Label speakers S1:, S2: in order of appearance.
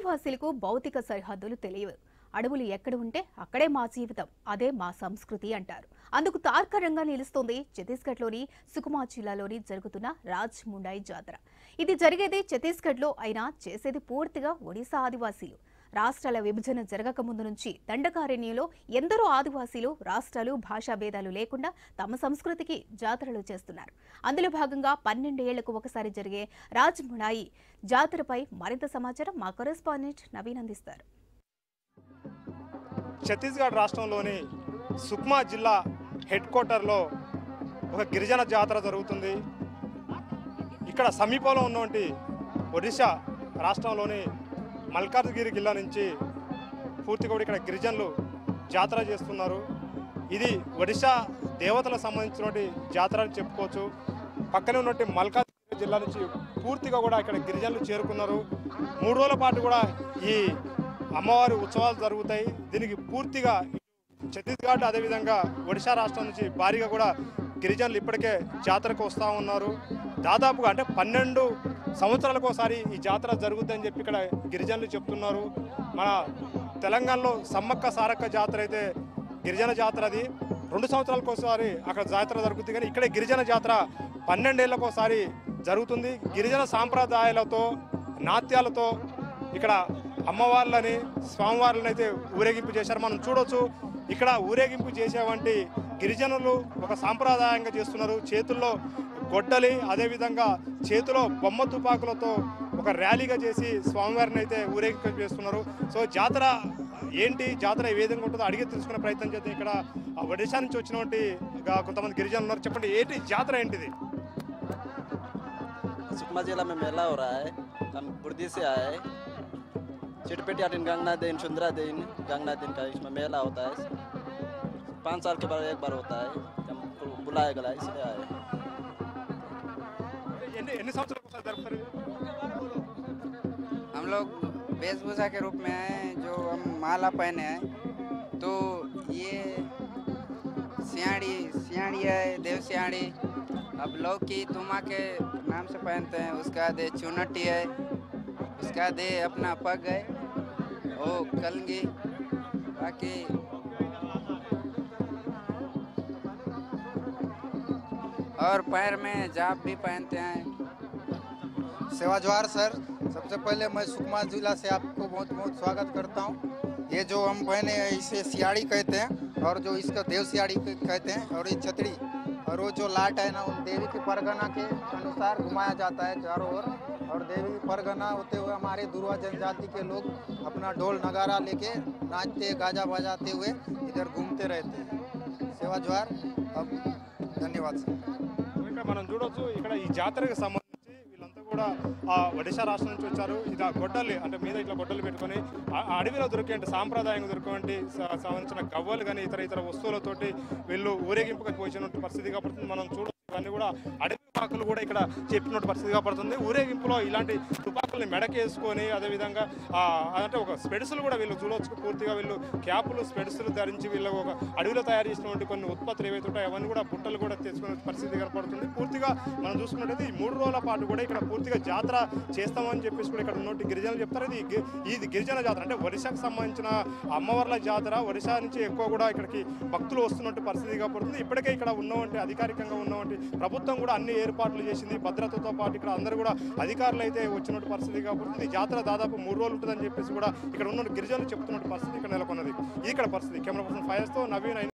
S1: ఆదివాసీలకు భౌతిక సరిహద్దులు తెలియవు అడవులు ఎక్కడ ఉంటే అక్కడే మా జీవితం అదే మా సంస్కృతి అంటారు అందుకు తార్కరంగా నిలుస్తోంది ఛత్తీస్గఢ్లోని సుకుమా జిల్లాలోని జరుగుతున్న రాజ్ ముండాయి జాతర ఇది జరిగేది ఛత్తీస్గఢ్లో అయినా చేసేది పూర్తిగా ఒడిశా ఆదివాసీలు రాష్ట్రాల విభజన జరగక ముందు నుంచి దండకారణ్యంలో ఎందరో ఆదివాసీలు రాష్ట్రాలు భాషా భేదాలు లేకుండా తమ సంస్కృతికి జాతరలు చేస్తున్నారు అందులో భాగంగా పన్నెండేళ్లకు ఒకసారి జరిగే రాజ్ ముడాయి జాతరపై మరింత సమాచారం మా కరెస్పాండెంట్ నవీన్ అందిస్తారు
S2: ఛత్తీస్గఢ్ రాష్ట్రంలోని సుక్మా జిల్లా హెడ్ క్వార్టర్లో ఒక గిరిజన జాతర జరుగుతుంది ఇక్కడ సమీపంలో ఉన్నటువంటి ఒడిశా రాష్ట్రంలోని మల్కాజ్గిరి జిల్లా నుంచి పూర్తిగా కూడా ఇక్కడ గిరిజనులు జాతర చేస్తున్నారు ఇది ఒడిశా దేవతలకు సంబంధించినటువంటి జాతర అని చెప్పుకోవచ్చు పక్కనే ఉన్నటువంటి మల్కాజ్గిరి జిల్లా నుంచి పూర్తిగా కూడా ఇక్కడ గిరిజనులు చేరుకున్నారు మూడు రోజుల పాటు కూడా ఈ అమ్మవారి ఉత్సవాలు జరుగుతాయి దీనికి పూర్తిగా ఛత్తీస్గఢ్ అదేవిధంగా ఒడిశా రాష్ట్రం నుంచి భారీగా కూడా గిరిజనులు ఇప్పటికే జాతరకు వస్తూ ఉన్నారు దాదాపుగా అంటే పన్నెండు సంవత్సరాలకు ఒకసారి ఈ జాతర జరుగుతుందని చెప్పి ఇక్కడ గిరిజనులు చెప్తున్నారు మన తెలంగాణలో సమ్మక్క సారక్క జాతర అయితే గిరిజన జాతర అది రెండు సంవత్సరాలకు ఒకసారి అక్కడ జాతర జరుగుతుంది కానీ ఇక్కడే గిరిజన జాతర పన్నెండేళ్లకు ఒకసారి జరుగుతుంది గిరిజన సాంప్రదాయాలతో నాట్యాలతో ఇక్కడ అమ్మవార్లని స్వామివార్లని అయితే ఊరేగింపు చేశారు మనం చూడొచ్చు ఇక్కడ ఊరేగింపు చేసేవంటి గిరిజనులు ఒక సాంప్రదాయంగా చేస్తున్నారు చేతుల్లో గొడ్డలి అదేవిధంగా చేతిలో బొమ్మ తుపాకులతో ఒక ర్యాలీగా చేసి స్వామివారిని అయితే ఊరేగింపు చేస్తున్నారు సో జాతర ఏంటి జాతర ఏ విధంగా ఉంటుందో అడిగి తెలుసుకునే ప్రయత్నం చేస్తే ఇక్కడ ఆ ఒడిశా నుంచి వచ్చినటువంటి గా కొంతమంది గిరిజనులు ఉన్నారు చెప్పండి ఏంటి జాతర ఏంటిది
S3: सुकमा जिला में मेला हो रहा है हम बुर्दी से आए चिटपेटी दिन गंगना दिन सुंदरा दिन गंगना दिन का इसमें मेला होता है पाँच साल के बाद एक बार होता है हम बुलाया गया इसलिए आए
S2: ఎన్ని ఎన్ని సంవత్సరాలకు ఒకసారి జరుపుతారు ఇది?
S4: हम लोग वेशभूषा के रूप में आए हैं, जो हम माला पहने हैं तो ये सियाड़ी सियाड़ी है देव सियाड़ी अब लौकी तुमा के नाम से पहनते हैं उसका दे चुनटी है उसका दे अपना पग है ओ कलंगी बाकी और पैर में जाप भी पहनते हैं
S5: सेवा जोहार सर सबसे पहले मैं सुकमा जिला से आपको बहुत बहुत स्वागत करता हूँ ये जो हम पहने हैं इसे सियाड़ी कहते हैं और जो इसका देव सियाड़ी कह- कहते हैं और ये छतरी और वो जो लाट है ना उन देवी की परगना के अनुसार घुमाया जाता है चारों ओर और देवी परगना होते हुए हमारे दुर्वा जनजाति के लोग अपना ढोल नगारा लेके नाचते गाजा बजाते हुए इधर घूमते रहते हैं सेवा जोहार अब धन्यवाद सर
S2: ఇక్కడ మనం చూడొచ్చు ఇక్కడ ఈ జాతరకు సంబంధించి వీళ్ళంతా కూడా ఆ ఒడిశా రాష్ట్రం నుంచి వచ్చారు ఇది ఆ గొడ్డలి అంటే మీద ఇట్లా గొడ్డలు పెట్టుకొని ఆ ఆ అడవిలో దొరికే అంటే సాంప్రదాయంగా దొరికేటువంటి స- సంబంధించిన గవ్వలు కానీ ఇతర ఇతర వస్తువులతోటి వీళ్ళు ఊరేగింపుగా పోసినట్టు పరిస్థితి కాబడుతుంది మనం చూడొచ్చు ఇవన్నీ కూడా అడవి తుపాకులు కూడా ఇక్కడ చెప్పినట్టు పరిస్థితి కాబడుతుంది ఊరేగింపులో ఇలాంటి తుపాకుల్ని మెడకేసుకొని అదేవిధంగా ఆ, అంటే ఒక స్పెడ్స్లు కూడా వీళ్ళు చూడొచ్చు పూర్తిగా వీళ్ళు క్యాపులు స్పెడ్స్లు ధరించి వీళ్ళు ఒక అడవిలో తయారు చేసినటువంటి కొన్ని ఉత్పత్తులు ఏవైతే ఉంటాయో అవన్నీ కూడా బుట్టలు కూడా తెచ్చుకునే పరిస్థితి కనపడుతుంది పూర్తిగా మనం చూసుకున్నట్టయితే ఈ మూడు రోజుల పాటు కూడా ఇక్కడ పూర్తిగా జాతర చేస్తామని చెప్పేసి కూడా ఇక్కడ ఉన్నట్టు గిరిజనులు చెప్తారు ఇది గి- ఇది గిరిజన జాతర అంటే ఒడిశాకు సంబంధించిన అమ్మవార్ల జాతర ఒడిశా నుంచి ఎక్కువ కూడా ఇక్కడికి భక్తులు వస్తున్నట్టు పరిస్థితి కనపడుతుంది ఇప్పటికే ఇక్కడ ఉన్నవంటి అధికారికంగా ఉన్నవంటి ప్రభుత్వం కూడా అన్ని ఏర్పాట్లు చేసింది భద్రతతో పాటు ఇక్కడ అందరూ కూడా అధికారులు అయితే వచ్చినట్టు పరిస్థితి కాబట్టి ఈ జాతర దాదాపు మూడు రోజులు ఉంటుందని చెప్పేసి కూడా ఇక్కడ ఉన్న గిరిజనులు చెప్తున్నట్టు పరిస్థితి ఇక్కడ నెలకొన్నది ఇది ఇక్కడ పరిస్థితి కెమెరా పర్సన్ ఫైర్స్తో నవీన్